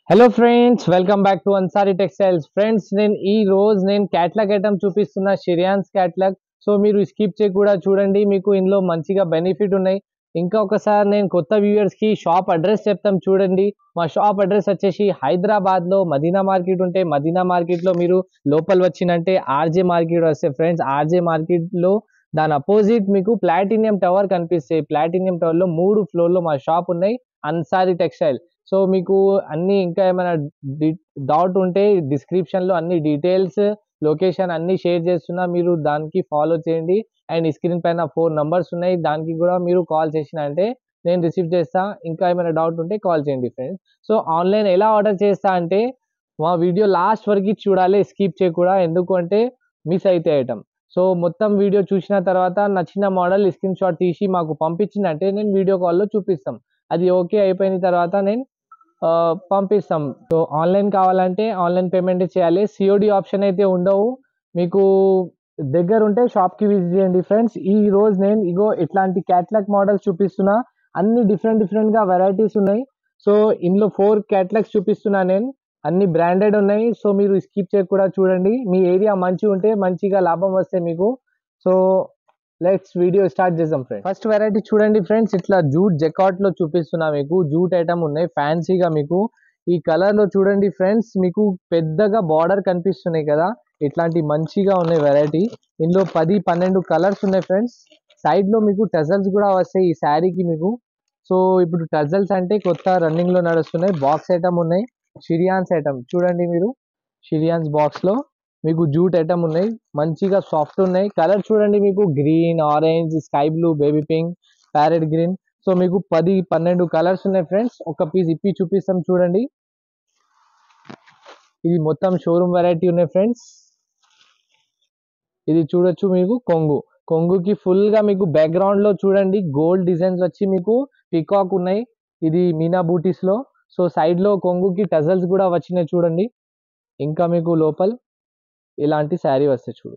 Hello friends welcome back to Ansari textiles friends నేను ఈ రోజు నేను క్యాట్లాగ్ ఐటమ్ చూపిస్తున్న షిరియాన్స్ క్యాట్లాగ్ సో మీరు స్కిప్ చేసి కూడా చూడండి మీకు ఇందులో మంచిగా బెనిఫిట్ ఉన్నాయి ఇంకా ఒకసారి నేను కొత్త వ్యూవర్స్ కి షాప్ అడ్రస్ చెప్తాం చూడండి మా షాప్ అడ్రస్ వచ్చేసి హైదరాబాద్ లో మదీనా మార్కెట్ ఉంటే మదీనా మార్కెట్ లో మీరు లోపల వచ్చినంటే ఆర్జే మార్కెట్ వస్తే ఫ్రెండ్స్ ఆర్జే మార్కెట్ లో దాని అపోజిట్ మీకు ప్లాటినియం టవర్ కనిపిస్తాయి ప్లాటినియం టవర్ లో మూడు ఫ్లోర్ లో మా షాప్ ఉన్నాయి అన్సారీ టెక్స్టైల్ సో మీకు అన్ని ఇంకా ఏమైనా డౌట్ ఉంటే డిస్క్రిప్షన్ లో అన్ని డీటెయిల్స్ లొకేషన్ అన్ని షేర్ చేస్తున్నా మీరు దానికి ఫాలో చేయండి అండ్ స్క్రీన్ పైన ఫోర్ నంబర్స్ ఉన్నాయి దానికి కూడా మీరు కాల్ చేసిన అంటే నేను రిసీవ్ చేస్తా ఇంకా ఏమైనా డౌట్ ఉంటే కాల్ చేయండి ఫ్రెండ్స్ సో ఆన్లైన్ ఎలా ఆర్డర్ చేస్తా అంటే మా వీడియో లాస్ట్ వరకు చూడాలి స్కిప్ చేయకూడదు ఎందుకంటే మిస్ అయితే ఐటమ్ సో మొత్తం వీడియో చూసిన తర్వాత నచ్చిన మోడల్ స్క్రీన్ షాట్ తీసి మాకు పంపించిందంటే నేను వీడియో కాల్లో చూపిస్తాం అది ఓకే అయిపోయిన తర్వాత నేను ఆ, పంపిస్తాం సో ఆన్లైన్ కావాలంటే ఆన్లైన్ పేమెంట్ చేయాలి సిఓడి ఆప్షన్ అయితే ఉండవు మీకు దగ్గర ఉంటే షాప్కి విజిట్ చేయండి ఫ్రెండ్స్ ఈ రోజు నేను ఇగో ఇట్లాంటి క్యాట్లాగ్ మోడల్స్ చూపిస్తున్నా అన్ని డిఫరెంట్ డిఫరెంట్గా వెరైటీస్ ఉన్నాయి సో ఇందులో ఫోర్ క్యాట్లాగ్స్ చూపిస్తున్నా నేను అన్ని బ్రాండెడ్ ఉన్నాయి సో మీరు స్కిప్ చేయకుండా చూడండి మీ ఏరియా మంచిగా ఉంటే మంచిగా లాభం వస్తే మీకు సో లెట్స్ వీడియో స్టార్ట్ చేద్దాం ఫ్రెండ్స్ ఫస్ట్ వెరైటీ చూడండి ఫ్రెండ్స్ ఇట్లా జూట్ జెకాట్ లో చూపిస్తున్నా మీకు జూట్ ఐటమ్ ఉన్నాయి ఫ్యాన్సీగా మీకు ఈ కలర్ లో చూడండి ఫ్రెండ్స్ మీకు పెద్దగా బార్డర్ కనిపిస్తున్నాయి కదా ఇట్లాంటి మంచిగా ఉన్నాయి వెరైటీ ఇందులో పది పన్నెండు కలర్స్ ఉన్నాయి ఫ్రెండ్స్ సైడ్ లో మీకు టజల్స్ కూడా వస్తాయి ఈ శారీకి మీకు సో ఇప్పుడు టజల్స్ అంటే కొత్త రన్నింగ్ లో నడుస్తున్నాయి బాక్స్ ఐటమ్ ఉన్నాయి షిరియాన్స్ ఐటమ్ చూడండి మీరు షిరియాన్స్ బాక్స్ లో మీకు జూట్ ఐటమ్ ఉన్నాయి మంచిగా సాఫ్ట్ ఉన్నాయి కలర్ చూడండి మీకు green orange sky blue baby pink parrot green so మీకు పది పన్నెండు కలర్స్ ఉన్నాయి ఫ్రెండ్స్ ఒక పీస్ ఇప్పి చూపిస్తాం చూడండి ఇది మొత్తం షోరూమ్ వెరైటీ ఉన్నాయి ఫ్రెండ్స్ ఇది చూడొచ్చు మీకు కొంగు కొంగుకి ఫుల్ గా మీకు బ్యాక్గ్రౌండ్ లో చూడండి గోల్డ్ డిజైన్స్ వచ్చి మీకు పికాక్ ఉన్నాయి ఇది మీనా బూటీస్ లో సో సైడ్ లో కొంగుకి టజల్స్ కూడా వచ్చినాయి చూడండి ఇంకా మీకు లోపల ఇలాంటి శారీ వస్తాయి చూడు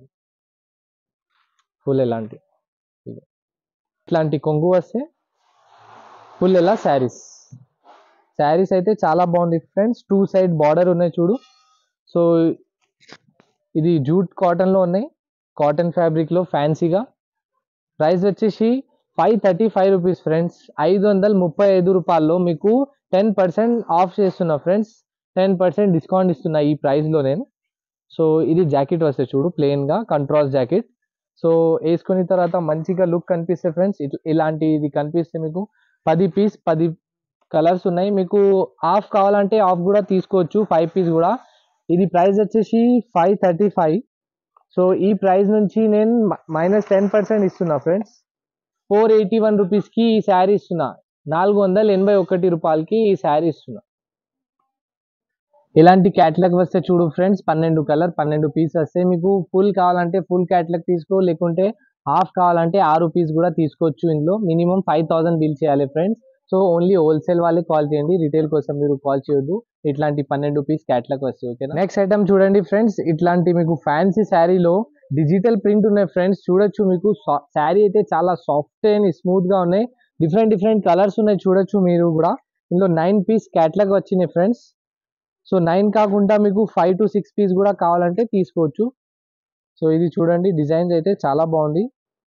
ఫుల్ ఎలాంటి ఇగో. ఇట్లాంటి కొంగు వస్తే ఫుల్ ఎలా శారీస్ శారీస్ అయితే చాలా బాగుంది ఫ్రెండ్స్ టూ సైడ్ బార్డర్ ఉన్నాయి చూడు సో ఇది జూట్ కాటన్లో ఉన్నాయి కాటన్ ఫ్యాబ్రిక్లో ఫ్యాన్సీగా ప్రైస్ వచ్చేసి five thirty five rupees friends ఐదు వందల ముప్పై ఐదు రూపాయల్లో మీకు టెన్ పర్సెంట్ ఆఫ్ చేస్తున్నా ఫ్రెండ్స్ టెన్ పర్సెంట్ డిస్కౌంట్ ఇస్తున్నా ఈ ప్రైస్లో నేను సో ఇది జాకెట్ వస్తే చూడు ప్లెయిన్గా కంట్రాస్ట్ జాకెట్ సో వేసుకున్న తర్వాత మంచిగా లుక్ కనిపిస్తే ఫ్రెండ్స్ ఇలాంటి ఇది కనిపిస్తే మీకు పది పీస్ పది కలర్స్ ఉన్నాయి మీకు హాఫ్ కావాలంటే హాఫ్ కూడా తీసుకోవచ్చు ఫైవ్ పీస్ కూడా ఇది ప్రైస్ వచ్చేసి ఫైవ్ థర్టీ ఫైవ్ సో ఈ ప్రైస్ నుంచి నేను మైనస్ టెన్ పర్సెంట్ ఇస్తున్నా ఫ్రెండ్స్ ఫోర్ ఎయిటీ వన్ రూపీస్కి ఈ శారీ ఇస్తున్నా నాలుగు వందల ఎనభై ఒకటి రూపాయలకి ఈ శారీ ఇస్తున్నా ఇలాంటి క్యాట్లాగ్ వస్తే చూడు ఫ్రెండ్స్ పన్నెండు కలర్ పన్నెండు పీస్ వస్తే మీకు ఫుల్ కావాలంటే ఫుల్ క్యాట్లాగ్ తీసుకో లేకుంటే హాఫ్ కావాలంటే ఆరు పీస్ కూడా తీసుకోవచ్చు ఇందులో మినిమం ఫైవ్ థౌసండ్ బిల్ చేయాలి ఫ్రెండ్స్ సో ఓన్లీ హోల్సేల్ వాళ్ళకి కాల్ చేయండి రిటైల్ కోసం మీరు కాల్ చేయొద్దు ఇట్లాంటి పన్నెండు పీస్ క్యాట్లాగ్ వస్తాయి ఓకేనా నెక్స్ట్ ఐటమ్ చూడండి ఫ్రెండ్స్ ఇట్లాంటి మీకు ఫ్యాన్సీ శారీలో డిజిటల్ ప్రింట్ ఉన్నాయి ఫ్రెండ్స్ చూడొచ్చు మీకు శారీ అయితే చాలా సాఫ్ట్ అండ్ స్మూత్ గా ఉన్నాయి డిఫరెంట్ డిఫరెంట్ కలర్స్ ఉన్నాయి చూడొచ్చు మీరు కూడా ఇందులో నైన్ పీస్ క్యాట్లాగ్ వచ్చినాయి ఫ్రెండ్స్ సో నైన్ కాకుండా మీకు ఫైవ్ టు సిక్స్ పీస్ కూడా కావాలంటే తీసుకోవచ్చు సో ఇది చూడండి డిజైన్స్ అయితే చాలా బాగుంది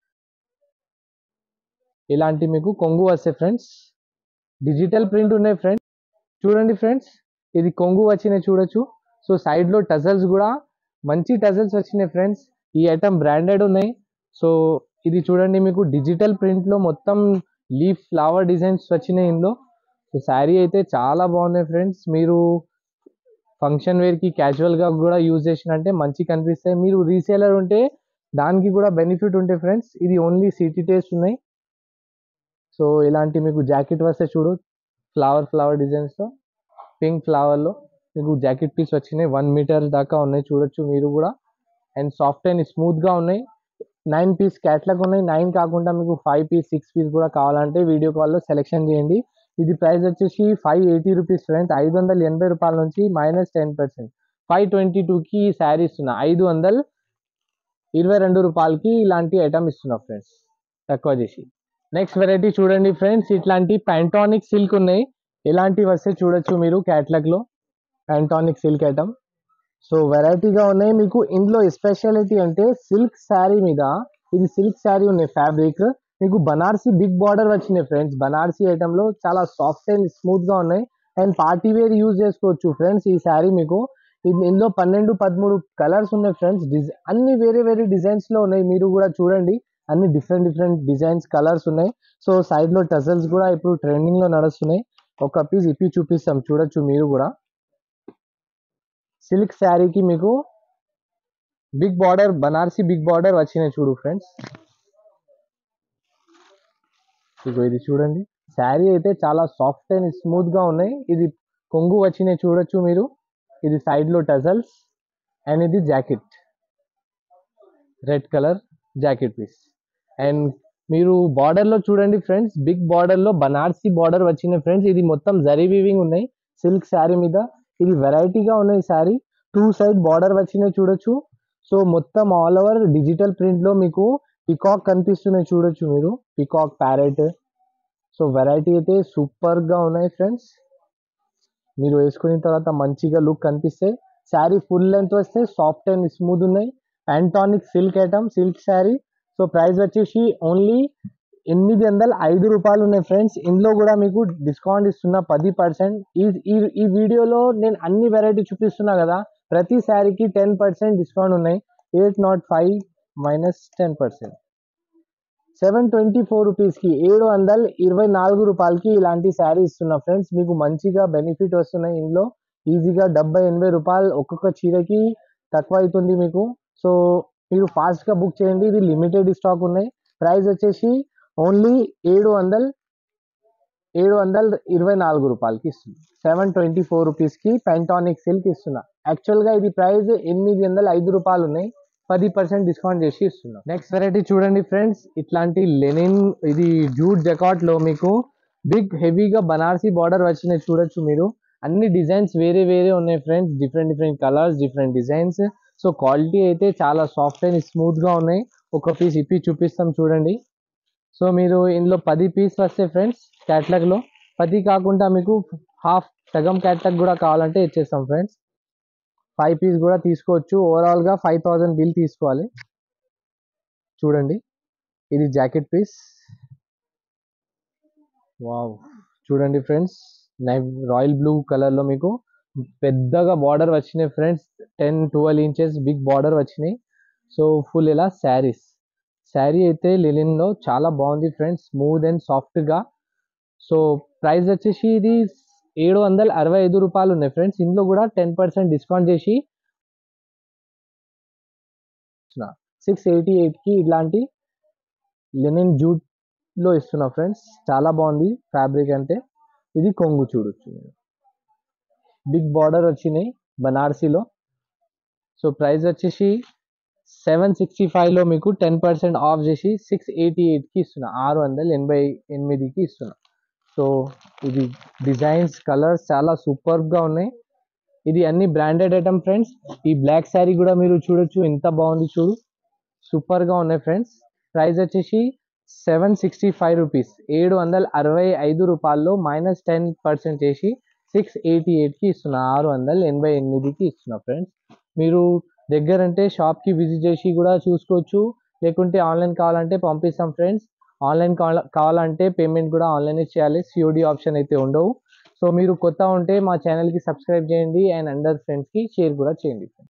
ఇలాంటి మీకు కొంగు వస్తాయి ఫ్రెండ్స్ డిజిటల్ ప్రింట్ ఉన్నాయి ఫ్రెండ్స్ చూడండి ఫ్రెండ్స్ ఇది కొంగు వచ్చినాయి చూడొచ్చు సో సైడ్లో టజల్స్ కూడా మంచి టజల్స్ వచ్చినాయి ఫ్రెండ్స్ ఈ ఐటమ్ బ్రాండెడ్ ఉన్నాయి సో ఇది చూడండి మీకు డిజిటల్ ప్రింట్లో మొత్తం లీఫ్ ఫ్లవర్ డిజైన్స్ వచ్చినాయి ఇందులో సో శారీ అయితే చాలా బాగున్నాయి ఫ్రెండ్స్ మీరు ఫంక్షన్ వేర్కి క్యాజువల్గా కూడా యూజ్ చేసినంటే మంచి కనిపిస్తాయి మీరు రీసేలర్ ఉంటే దానికి కూడా బెనిఫిట్ ఉంటాయి ఫ్రెండ్స్ ఇది ఓన్లీ సిటీ టేస్ట్ ఉన్నాయి సో ఇలాంటి మీకు జాకెట్ వస్తే చూడు ఫ్లవర్ ఫ్లవర్ డిజైన్స్తో పింక్ ఫ్లవర్లో మీకు జాకెట్ పీస్ వచ్చినాయి వన్ మీటర్ దాకా ఉన్నాయి చూడొచ్చు మీరు కూడా అండ్ సాఫ్ట్ అండ్ స్మూత్గా ఉన్నాయి నైన్ పీస్ క్యాట్లాగ్ ఉన్నాయి నైన్ కాకుండా మీకు ఫైవ్ పీస్ సిక్స్ పీస్ కూడా కావాలంటే వీడియో కాల్లో సెలెక్షన్ చేయండి ఇది ప్రైస్ వచ్చేసి ఫైవ్ ఎయిటీ రూపీస్ ఫ్రెండ్స్ ఐదు వందల ఎనభై రూపాయల నుంచి minus ten percent five twenty టూకి ఈ శారీ ఇస్తున్నా ఐదు వందల ఇరవై రెండు రూపాయలకి ఇలాంటి ఐటమ్ ఇస్తున్నా ఫ్రెండ్స్ తక్కువ చేసి నెక్స్ట్ వెరైటీ చూడండి ఫ్రెండ్స్ ఇట్లాంటి ప్యాంటానిక్ సిల్క్ ఉన్నాయి ఎలాంటివి వస్తే చూడొచ్చు మీరు క్యాట్లాగ్ లో ప్యాంటానిక్ సిల్క్ ఐటమ్ సో వెరైటీగా ఉన్నాయి మీకు ఇందులో స్పెషాలిటీ అంటే సిల్క్ శారీ మీద ఇది సిల్క్ శారీ ఉన్నాయి ఫ్యాబ్రిక్ మీకు బనార్సీ బిగ్ బార్డర్ వచ్చినాయి ఫ్రెండ్స్ బనార్సీ ఐటమ్ లో చాలా సాఫ్ట్ అండ్ స్మూత్ గా ఉన్నాయి అండ్ పార్టీ వేర్ యూజ్ చేసుకోవచ్చు ఫ్రెండ్స్ ఈ శారీ మీకు ఇది- ఇందులో పన్నెండు పదమూడు కలర్స్ ఉన్నాయి ఫ్రెండ్స్ డిజైన్ అన్ని వేరే వేరే డిజైన్స్ లో ఉన్నాయి మీరు కూడా చూడండి అన్ని డిఫరెంట్ డిఫరెంట్ డిజైన్స్ కలర్స్ ఉన్నాయి సో సైడ్ లో టజల్స్ కూడా ఇప్పుడు ట్రెండింగ్ లో నడుస్తున్నాయి ఒక పీస్ ఇప్పి చూపిస్తాం చూడొచ్చు మీరు కూడా సిల్క్ శారీకి మీకు big border Banarasi big border వచ్చినాయి చూడు ఫ్రెండ్స్ ఇగో ఇది చూడండి శారీ అయితే చాలా సాఫ్ట్ అండ్ స్మూత్ గా ఉన్నాయి ఇది కొంగు వచ్చినాయి చూడొచ్చు మీరు ఇది సైడ్ లో టజల్స్ అండ్ ఇది jacket red colour jacket piece and మీరు బార్డర్ లో చూడండి ఫ్రెండ్స్ బిగ్ బార్డర్ లో బనార్సీ బార్డర్ వచ్చినాయి ఫ్రెండ్స్ ఇది మొత్తం జరీ వీవింగ్ ఉన్నాయి సిల్క్ శారీ మీద ఇది వెరైటీగా ఉన్నాయి శారీ టూ సైడ్ బార్డర్ వచ్చినాయి చూడొచ్చు సో మొత్తం ఆల్ ఓవర్ డిజిటల్ ప్రింట్ లో మీకు పికాక్ కనిపిస్తున్నాయి చూడొచ్చు మీరు పికాక్ ప్యారెట్ సో వెరైటీ అయితే సూపర్ గా ఉన్నాయి ఫ్రెండ్స్ మీరు వేసుకున్న తర్వాత మంచిగా లుక్ కనిపిస్తాయి శారీ ఫుల్ లెంత్ వస్తే సాఫ్ట్ అండ్ స్మూత్ ఉన్నాయి ప్యాంటానిక్ silk item silk sari so price వచ్చేసి ఓన్లీ ఎనిమిది వందల ఐదు రూపాయలు ఉన్నాయి ఫ్రెండ్స్ ఇందులో కూడా మీకు డిస్కౌంట్ ఇస్తున్నా పది పర్సెంట్ ఈ ఈ- ఈ వీడియోలో నేను అన్ని వెరైటీ చూపిస్తున్నా కదా ప్రతి శారీకి టెన్ పర్సెంట్ డిస్కౌంట్ ఉన్నాయి eight nought five minus ten percent seven twenty four రూపీస్కి ఏడు వందల ఇరవై నాలుగు రూపాయలకి ఇలాంటి శారీ ఇస్తున్నా ఫ్రెండ్స్ మీకు మంచిగా బెనిఫిట్ వస్తున్నాయి ఇందులో ఈజీగా డెబ్బై ఎనభై రూపాయలు ఒక్కొక్క చీరకి తక్కువ అవుతుంది మీకు సో మీరు ఫాస్ట్గా బుక్ చేయండి ఇది లిమిటెడ్ స్టాక్ ఉన్నాయి ప్రైస్ వచ్చేసి ఓన్లీ ఏడు వందల ఏడు వందల ఇరవై నాలుగు రూపాయలకి ఇస్తున్నా సెవెన్ ట్వంటీ ఫోర్ రూపీస్కి పెంటానిక్ సిల్క్ ఇస్తున్నా యాక్చువల్గా ఇది ప్రైస్ ఎనిమిది వందల ఐదు రూపాయలు ఉన్నాయి పది పర్సెంట్ డిస్కౌంట్ చేసి ఇస్తున్నా నెక్స్ట్ వెరైటీ చూడండి ఫ్రెండ్స్ ఇట్లాంటి లెనిన్ ఇది జూట్ జకాట్ లో మీకు బిగ్ హెవీగా బనారసీ బార్డర్ వచ్చినాయి చూడొచ్చు మీరు అన్ని డిజైన్స్ వేరే వేరే ఉన్నాయి friends different different colours different designs so quality అయితే చాలా సాఫ్ట్ అండ్ స్మూత్ గా ఉన్నాయి ఒక పీస్ ఇప్పి చూపిస్తాం చూడండి సో మీరు ఇందులో పది పీస్ వస్తాయి ఫ్రెండ్స్ క్యాట్లాగ్ లో పది కాకుండా మీకు హాఫ్ సగం క్యాట్లాగ్ కూడా కావాలంటే ఇచ్చేస్తాం ఫ్రెండ్స్ ఫైవ్ పీస్ కూడా తీసుకోవచ్చు ఓవరాల్ గా ఫైవ్ థౌసండ్ బిల్ తీసుకోవాలి చూడండి ఇది జాకెట్ పీస్ వావ్ చూడండి ఫ్రెండ్స్ రాయల్ బ్లూ కలర్ లో మీకు పెద్దగా బార్డర్ వచ్చినాయి friends ten twelve inches big border వచ్చినాయి సో ఫుల్ ఇలా శారీస్ శారీ అయితే లిలిన్ లో చాలా బాగుంది ఫ్రెండ్స్ స్మూత్ అండ్ సాఫ్ట్ గా సో ప్రైస్ వచ్చేసి ఇది ఏడు వందల అరవై ఐదు రూపాయలు ఉన్నాయి ఫ్రెండ్స్ ఇందులో కూడా టెన్ పర్సెంట్ డిస్కౌంట్ చేసి సిక్స్ ఎయిటీ కి ఇలాంటి లెనిన్ జూట్ లో ఇస్తున్నా ఫ్రెండ్స్ చాలా బాగుంది ఫ్యాబ్రిక్ అంటే ఇది కొంగు చూడొచ్చు మీరు బిగ్ బార్డర్ వచ్చినాయి బనారసీలో సో ప్రైస్ వచ్చేసి సెవెన్ సిక్స్టీ ఫైవ్లో మీకు టెన్ పర్సెంట్ ఆఫ్ చేసి సిక్స్ ఎయిటీ ఎయిట్కి ఇస్తున్నా ఆరు వందల ఎనభై ఎనిమిదికి ఇస్తున్నా సో ఇది డిజైన్స్ కలర్స్ చాలా సూపర్గా ఉన్నాయి ఇది అన్ని బ్రాండెడ్ ఐటమ్ ఫ్రెండ్స్ ఈ బ్లాక్ శారీ కూడా మీరు చూడొచ్చు ఎంత బాగుంది చూడు సూపర్గా ఉన్నాయి ఫ్రెండ్స్ ప్రైస్ వచ్చేసి సెవెన్ సిక్స్టీ ఫైవ్ రూపీస్ ఏడు వందల అరవై ఐదు రూపాయల్లో మైనస్ టెన్ పర్సెంట్ చేసి సిక్స్ ఎయిటీ ఎయిట్కి ఇస్తున్నా ఆరు వందల ఎనభై ఎనిమిదికి ఇస్తున్నా ఫ్రెండ్స్ మీరు దగ్గర అంటే షాప్కి విజిట్ చేసి కూడా చూసుకోవచ్చు లేకుంటే ఆన్లైన్ కావాలంటే పంపిస్తాం ఫ్రెండ్స్ ఆన్లైన్ కావాలంటే పేమెంట్ కూడా ఆన్లైన్ చేయాలి సిఓడి ఆప్షన్ అయితే ఉండవు సో మీరు కొత్త ఉంటే మా ఛానల్కి సబ్స్క్రైబ్ చేయండి అండ్ అందర్ ఫ్రెండ్స్కి షేర్ కూడా చేయండి